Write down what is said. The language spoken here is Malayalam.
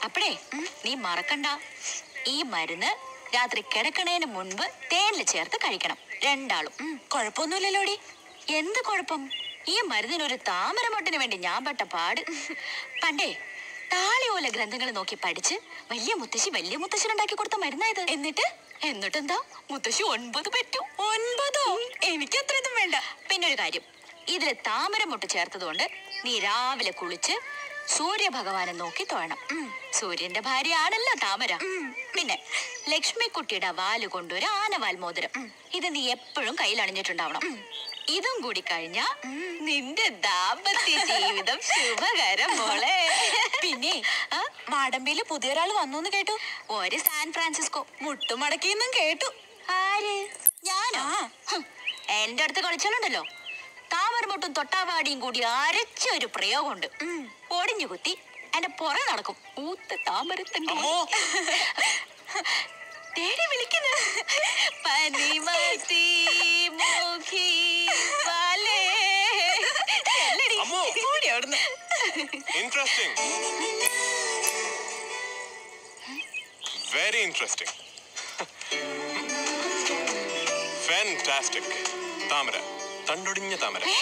അപ്പഴേ നീ മറക്കണ്ട ഈ മരുന്ന് രാത്രി കിടക്കണേന് മുൻപ് തേനിൽ ചേർത്ത് കഴിക്കണം രണ്ടാളും കുഴപ്പമൊന്നുമില്ലല്ലോടി എന്ത് കുഴപ്പം ഈ മരുന്നിനൊരു താമരമൊട്ടിന് വേണ്ടി ഞാൻ പെട്ട പാട് പണ്ടേ താളിയോല ഗ്രന്ഥങ്ങൾ നോക്കി പഠിച്ച് വലിയ മുത്തശ്ശി വലിയ മുത്തശ്ശനുണ്ടാക്കി കൊടുത്ത മരുന്നായത് എന്നിട്ട് എന്നിട്ടെന്താ മുത്തശ്ശി ഒൻപത് പറ്റും ഒൻപതോ എനിക്ക് അത്രയൊന്നും വേണ്ട പിന്നെ ഒരു കാര്യം ഇതില് താമരമൊട്ട് ചേർത്തതുകൊണ്ട് നീ രാവിലെ കുളിച്ച് സൂര്യഭഗവാനെ നോക്കി തൊഴണം ഉം. സൂര്യന്റെ ഭാര്യയാണല്ലോ താമര പിന്നെ ലക്ഷ്മിക്കുട്ടിയുടെ വാല് കൊണ്ടൊരു ആനവാൽ മോതിരം ഇത് നീ എപ്പോഴും കയ്യിൽ അണിഞ്ഞിട്ടുണ്ടാവണം ഇതും കൂടി കഴിഞ്ഞാ നിന്റെ ദാമ്പത്യ ജീവിതം ശുഭകരം മോളെ പിന്നെ മാടമ്പിയില് പുതിയൊരാൾ വന്നു കേട്ടു ഒരു സാൻ ഫ്രാൻസിസ്കോ മുട്ടുമടക്കിന്നും കേട്ടു ആര് ഞാനോ ഹും, എന്റെ അടുത്ത് കളിച്ചാലുണ്ടല്ലോ താമരമുട്ടും തൊട്ടാവാടിയും കൂടി അരച്ച ഒരു പ്രയോഗമുണ്ട് ഒടിഞ്ഞു കുത്തി എന്റെ പുറ നടക്കും ഊത്ത താമരത്തിന്റെ അമ്മോ തേടി വിളിക്കുന്നു പനിമതി മുഖി പാലേ ചെല്ലടി. അമ്മോ. ഓടി അവിടുന്ന് ഇൻട്രസ്റ്റിംഗ് വെരി ഇൻട്രസ്റ്റിംഗ് ഫാന്റാസ്റ്റിക് താമര തണ്ടൊടിഞ്ഞ താമര